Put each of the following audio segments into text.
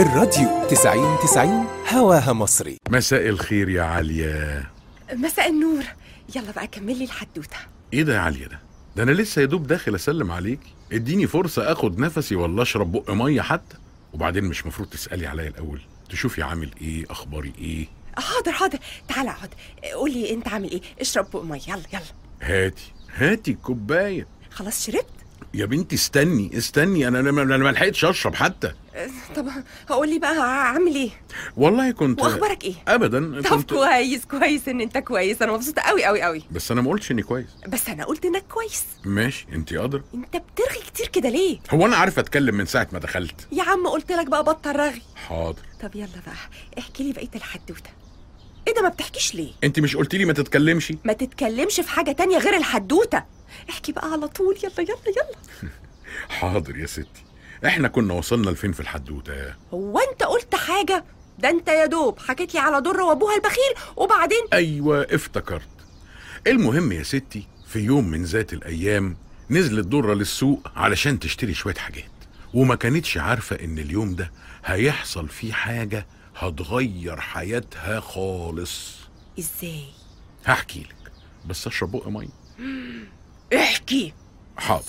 الراديو 90 90 هواها مصري مساء الخير يا عليا مساء النور يلا بقى كملي الحدوته ايه ده يا عليا ده ده انا لسه يا دوب داخل اسلم عليك اديني فرصه اخد نفسي ولا اشرب بق ميه حتى وبعدين مش مفروض تسالي عليا الاول تشوفي عامل ايه اخباري ايه حاضر حاضر تعالى اقعد قولي انت عامل ايه اشرب بق ميه يلا يلا هاتي هاتي الكوبايه خلاص شربت يا بنتي استني استني انا انا انا ما لحقتش اشرب حتى أه، طب قولي بقى عامل ايه والله كنت واخبارك ايه ابدا طب كنت كويس كويس ان انت كويس انا مبسوطه قوي قوي قوي بس انا ما قلتش اني كويس بس انا قلت انك كويس ماشي انت قادره انت بترغي كتير كده ليه هو انا عارف اتكلم من ساعه ما دخلت يا عم قلت لك بقى بطل رغي حاضر طب يلا بقى احكي لي بقيه الحدوته ايه ده ما بتحكيش ليه انت مش قلتي لي ما تتكلمش ما تتكلمش في حاجه تانية غير الحدوته احكي بقى على طول يلا يلا يلا حاضر يا ستي احنا كنا وصلنا لفين في الحدوته هو انت قلت حاجه ده انت يا دوب حكيت لي على در وابوها البخيل وبعدين ايوه افتكرت المهم يا ستي في يوم من ذات الايام نزلت دره للسوق علشان تشتري شويه حاجات وما كانتش عارفه ان اليوم ده هيحصل فيه حاجه هتغير حياتها خالص ازاي هحكي لك بس اشرب بق ميه احكي حاضر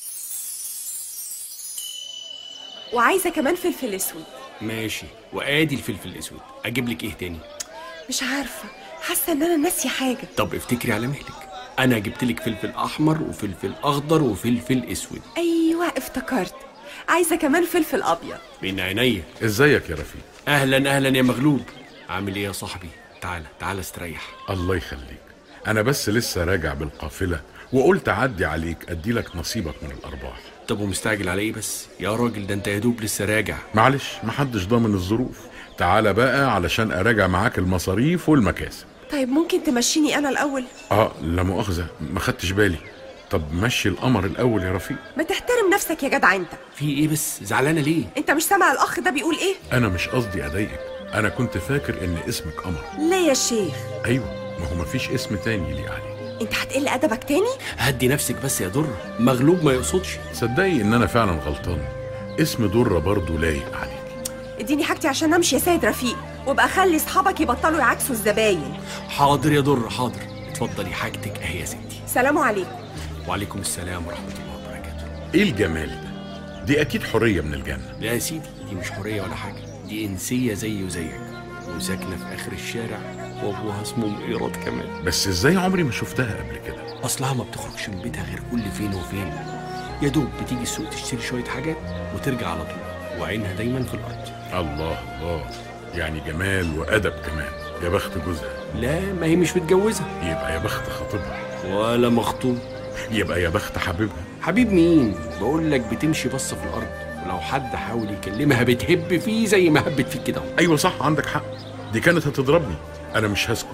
وعايزه كمان فلفل اسود ماشي وادي الفلفل الاسود اجيب لك ايه تاني مش عارفه حاسه ان انا ناسيه حاجه طب افتكري على مهلك انا جبت لك فلفل احمر وفلفل اخضر وفلفل اسود ايوه افتكرت عايزه كمان فلفل ابيض بين عينيا ازيك يا رفيق اهلا اهلا يا مغلوب عامل ايه يا صاحبي تعالى تعالى استريح الله يخليك انا بس لسه راجع بالقافله وقلت اعدي عليك ادي لك نصيبك من الارباح طب ومستعجل على ايه بس يا راجل ده انت يا دوب لسه راجع معلش محدش ضامن الظروف تعالى بقى علشان اراجع معاك المصاريف والمكاسب طيب ممكن تمشيني انا الاول اه لا مؤاخذه ما خدتش بالي طب مشي القمر الاول يا رفيق ما تحترم نفسك يا جدع انت في ايه بس زعلانه ليه انت مش سامع الاخ ده بيقول ايه انا مش قصدي اضايقك انا كنت فاكر ان اسمك قمر لا يا شيخ ايوه ما هو مفيش اسم تاني ليه عليك انت هتقل ادبك تاني هدي نفسك بس يا در مغلوب ما يقصدش صدقي ان انا فعلا غلطان اسم دره برضه لايق عليك اديني حاجتي عشان امشي يا سيد رفيق وابقى خلي اصحابك يبطلوا يعكسوا الزباين حاضر يا در حاضر اتفضلي حاجتك اهي يا ستي سلام عليكم وعليكم السلام ورحمه الله وبركاته ايه الجمال ده دي اكيد حريه من الجنه لا يا سيدي دي مش حرية ولا حاجة دي إنسية زي وزيك وساكنة في آخر الشارع وأبوها اسمه مقيرات كمان بس ازاي عمري ما شفتها قبل كده أصلها ما بتخرجش من بيتها غير كل فين وفين يا دوب بتيجي السوق تشتري شوية حاجات وترجع على طول وعينها دايما في الأرض الله الله يعني جمال وادب كمان يا بخت جوزها لا ما هي مش متجوزة يبقى يا بخت خطيبها ولا مخطوب يبقى يا بخت حبيبها حبيب مين بقول لك بتمشي بص في الأرض ولو حد حاول يكلمها بتهب فيه زي ما هبت فيك كده أهو. ايوه صح عندك حق دي كانت هتضربني انا مش هسكت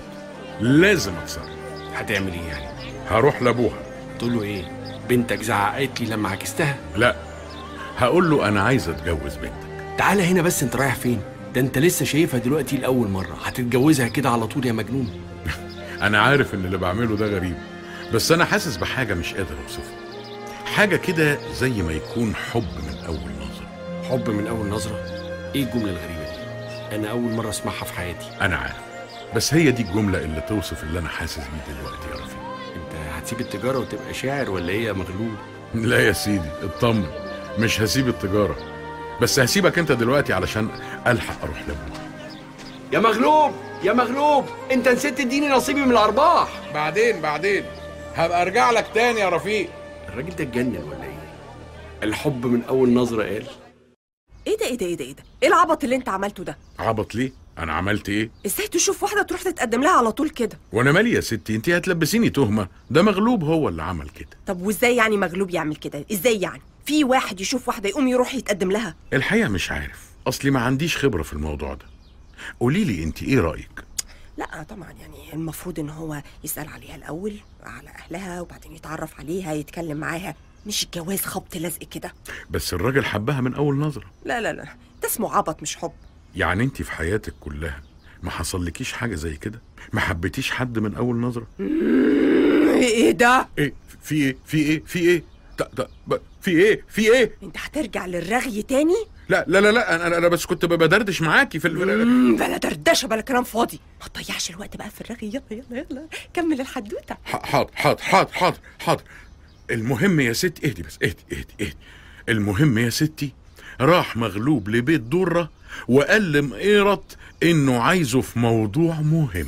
لازم اتصرف هتعمل ايه يعني هروح لابوها تقول له ايه بنتك زعقت لي لما عكستها لا هقول له انا عايز اتجوز بنتك تعالى هنا بس انت رايح فين ده انت لسه شايفها دلوقتي لاول مره هتتجوزها كده على طول يا مجنون انا عارف ان اللي بعمله ده غريب بس انا حاسس بحاجه مش قادر اوصفها حاجه كده زي ما يكون حب من اول نظره حب من اول نظره ايه الجمله الغريبه دي انا اول مره اسمعها في حياتي انا عارف بس هي دي الجمله اللي توصف اللي انا حاسس بيه دلوقتي يا رفيق انت هتسيب التجاره وتبقى شاعر ولا ايه يا مغلوب لا يا سيدي اطمن مش هسيب التجاره بس هسيبك انت دلوقتي علشان الحق اروح لابوها يا مغلوب يا مغلوب انت نسيت تديني نصيبي من الارباح بعدين بعدين هبقى ارجع لك تاني يا رفيق الراجل ده اتجنن ولا ايه الحب من اول نظره قال ايه ده ايه ده ايه ده ايه ده ايه العبط اللي انت عملته ده عبط ليه انا عملت ايه ازاي تشوف واحده تروح تتقدم لها على طول كده وانا مالي يا ستي انت هتلبسيني تهمه ده مغلوب هو اللي عمل كده طب وازاي يعني مغلوب يعمل كده ازاي يعني في واحد يشوف واحده يقوم يروح يتقدم لها الحقيقه مش عارف اصلي ما عنديش خبره في الموضوع ده قولي لي انت ايه رايك لا طبعا يعني المفروض ان هو يسال عليها الاول على اهلها وبعدين يتعرف عليها يتكلم معاها مش الجواز خبط لزق كده بس الراجل حبها من اول نظره لا لا لا ده اسمه عبط مش حب يعني انت في حياتك كلها ما حصلكيش حاجه زي كده ما حبيتيش حد من اول نظره ايه ده ايه في ايه في ايه في ايه ط- ط- ط- ب- في ايه في ايه انت هترجع للرغي تاني لا لا لا لا انا انا بس كنت ب- بدردش معاكي في ال... مم، بلا دردشه بلا كلام فاضي ما تضيعش الوقت بقى في الرغي يلا يلا يلا كمل الحدوته ح- حاضر حاضر حاضر حاضر حاضر المهم يا ستي اهدي بس اهدي اهدي اهدي المهم يا ستي راح مغلوب لبيت درة وقال لمقيرط انه عايزه في موضوع مهم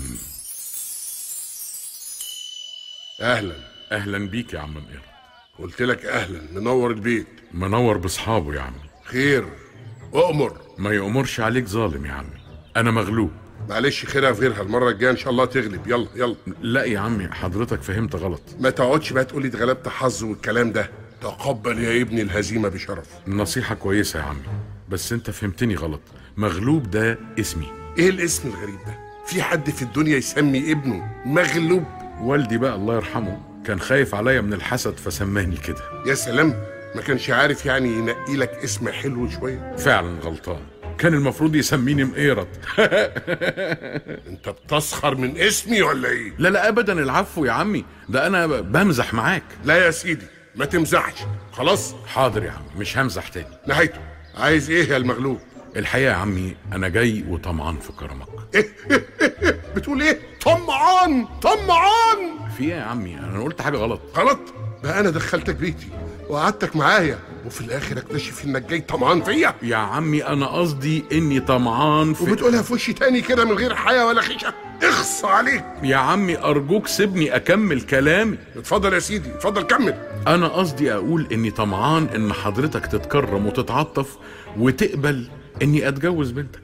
اهلا اهلا بيك يا عم مقيرط قلت لك اهلا منور البيت منور باصحابه يا عمي خير اؤمر ما يأمرش عليك ظالم يا عمي انا مغلوب معلش خيرها في غيرها المره الجايه ان شاء الله تغلب يلا يلا لا يا عمي حضرتك فهمت غلط ما تقعدش بقى تقولي اتغلبت حظ والكلام ده تقبل يا ابني الهزيمه بشرف نصيحة كويسة يا عمي بس انت فهمتني غلط مغلوب ده اسمي ايه الاسم الغريب ده في حد في الدنيا يسمي ابنه مغلوب والدي بقى الله يرحمه كان خايف عليا من الحسد فسماني كده يا سلام ما كانش عارف يعني ينقي لك اسم حلو شويه فعلا غلطان كان المفروض يسميني مقيرط انت بتسخر من اسمي ولا ايه لا لا ابدا العفو يا عمي ده انا ب- بمزح معاك لا يا سيدي ما تمزحش خلاص حاضر يا عمي مش همزح تاني نهايته عايز ايه يا المغلوب الحقيقة يا عمي انا جاي وطمعان في كرمك بتقول ايه طمعان طمعان في ايه يا عمي انا قلت حاجة غلط غلط بقى انا دخلتك بيتي وقعدتك معايا وفي الاخر اكتشف انك جاي طمعان فيا يا عمي انا قصدي اني طمعان في وبتقولها في وشي تاني كده من غير حياه ولا خيشه اخص عليك يا عمي ارجوك سيبني اكمل كلامي اتفضل يا سيدي اتفضل كمل انا قصدي اقول اني طمعان ان حضرتك تتكرم وتتعطف وتقبل اني اتجوز بنتك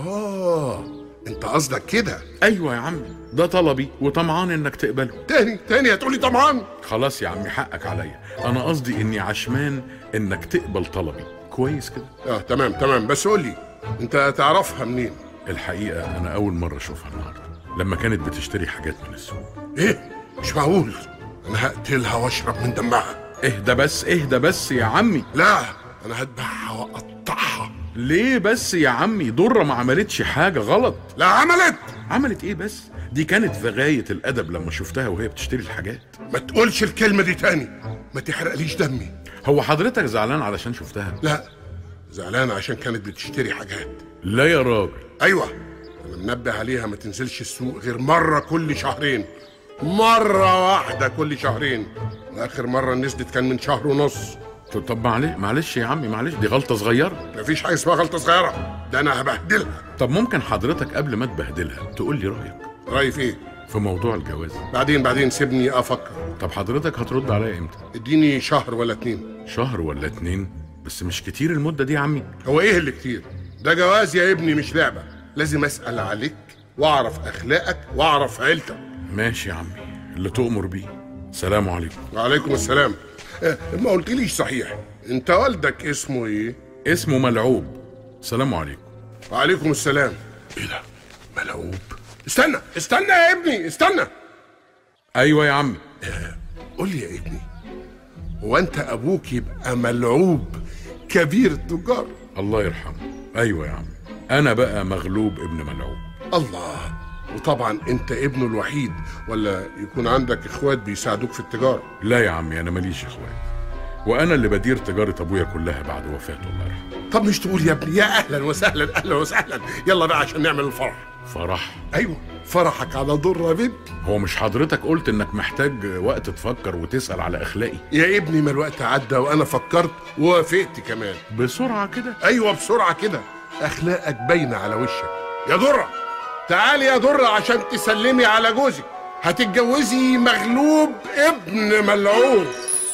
اه انت قصدك كده ايوه يا عمي ده طلبي وطمعان انك تقبله تاني تاني هتقولي طمعان خلاص يا عمي حقك عليا انا قصدي اني عشمان انك تقبل طلبي كويس كده اه تمام تمام بس قول لي انت تعرفها منين الحقيقه انا اول مره اشوفها النهارده لما كانت بتشتري حاجات من السوق ايه مش معقول انا هقتلها واشرب من دمها اهدى بس اهدى بس يا عمي لا انا هذبحها واقطعها ليه بس يا عمي ضره ما عملتش حاجه غلط لا عملت عملت ايه بس دي كانت في غايه الادب لما شفتها وهي بتشتري الحاجات ما تقولش الكلمه دي تاني ما تحرقليش دمي هو حضرتك زعلان علشان شفتها لا زعلان عشان كانت بتشتري حاجات لا يا راجل ايوه انا منبه عليها ما تنزلش السوق غير مره كل شهرين مره واحده كل شهرين واخر مره نزلت كان من شهر ونص طب طب معلش معلش يا عمي معلش دي غلطه صغيره مفيش حاجه اسمها غلطه صغيره ده انا هبهدلها طب ممكن حضرتك قبل ما تبهدلها تقول لي رايك رايي في ايه في موضوع الجواز بعدين بعدين سيبني افكر طب حضرتك هترد عليا امتى اديني شهر ولا اتنين شهر ولا اتنين بس مش كتير المده دي يا عمي هو ايه اللي كتير ده جواز يا ابني مش لعبه لازم اسال عليك واعرف اخلاقك واعرف عيلتك ماشي يا عمي اللي تؤمر بيه سلام عليكم وعليكم السلام اه، ما قلتليش صحيح انت والدك اسمه ايه اسمه ملعوب سلام عليكم وعليكم السلام ايه ده ملعوب استنى استنى يا ابني استنى ايوه يا عمي قول لي يا ابني هو انت ابوك يبقى ملعوب كبير التجار الله يرحمه ايوه يا عمي انا بقى مغلوب ابن ملعوب الله وطبعا انت ابنه الوحيد ولا يكون عندك اخوات بيساعدوك في التجاره لا يا عمي انا ماليش اخوات وانا اللي بدير تجاره ابويا كلها بعد وفاته الله يرحمه طب مش تقول يا ابني يا اهلا وسهلا اهلا وسهلا يلا بقى عشان نعمل الفرح فرح ايوه فرحك على ضر بنت هو مش حضرتك قلت انك محتاج وقت تفكر وتسال على اخلاقي يا ابني ما الوقت عدى وانا فكرت ووافقت كمان بسرعه كده ايوه بسرعه كده اخلاقك باينه على وشك يا دره تعالي يا دره عشان تسلمي على جوزك هتتجوزي مغلوب ابن ملعوب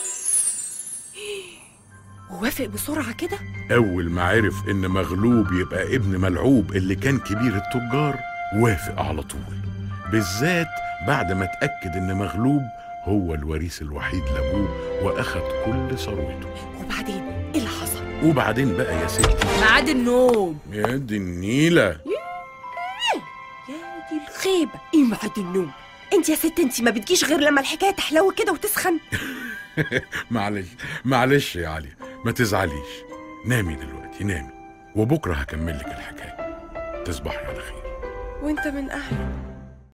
ووافق بسرعه كده اول ما عرف ان مغلوب يبقى ابن ملعوب اللي كان كبير التجار وافق على طول بالذات بعد ما اتاكد ان مغلوب هو الوريث الوحيد لابوه واخد كل ثروته وبعدين ايه اللي حصل وبعدين بقى يا ستي ميعاد النوم يا دي النيله يا دي الخيبه ايه ميعاد النوم انت يا ست انت ما بتجيش غير لما الحكايه تحلو كده وتسخن معلش معلش يا علي ما تزعليش نامي دلوقتي نامي وبكره هكمل لك الحكايه تصبحي على خير وانت من اهله